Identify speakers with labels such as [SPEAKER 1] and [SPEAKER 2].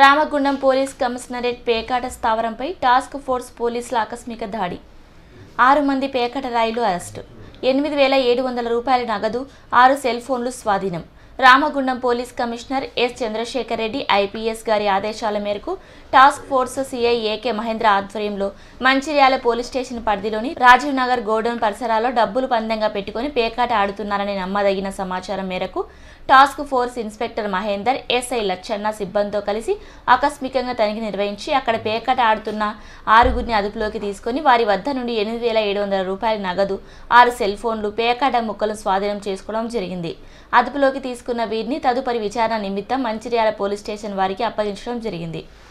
[SPEAKER 1] Ramagundam police commissionerate పేకాట స్థావరంపై task force పోలీసుల ఆకస్మిక దాడి ఆరు మంది పేకాట రాయిలు అరెస్టు ఎనిమిది వేల ఏడు వందల రూపాయల నగదు ఆరు సెల్ ఫోన్లు స్వాధీనం Ramagundam police commissioner S Chandrasekhar Reddy IPS గారి ఆదేశాల మేరకు task force CI AK Mahendra ఆధ్వర్యంలో మంచిర్యాల పోలీస్ స్టేషన్ పరిధిలోని రాజీవ్ నగర్ గోడౌన్ పరిసరాల్లో డబ్బులు పందంగా పెట్టుకుని పేకాట ఆడుతున్నారని నమ్మదగిన సమాచారం మేరకు task force inspector Mahender SI Lachanna సిబ్బందితో కలిసి ఆకస్మికంగా తనిఖీ నిర్వహించి అక్కడ పేకాట ఆడుతున్న ఆరుగురిని అదుపులోకి తీసుకొని వారి వద్ద నుండి ఎనిమిది వేల ఏడు వందల రూపాయల నగదు ఆరు సెల్ ఫోన్లు పేకాట ముక్కలను స్వాధీనం చేసుకోవడం జరిగింది అదుపులోకి తీసుకున్న వీరిని తదుపరి విచారణ నిమిత్తం మంచిర్యాల పోలీస్ స్టేషన్ వారికి అప్పగించడం జరిగింది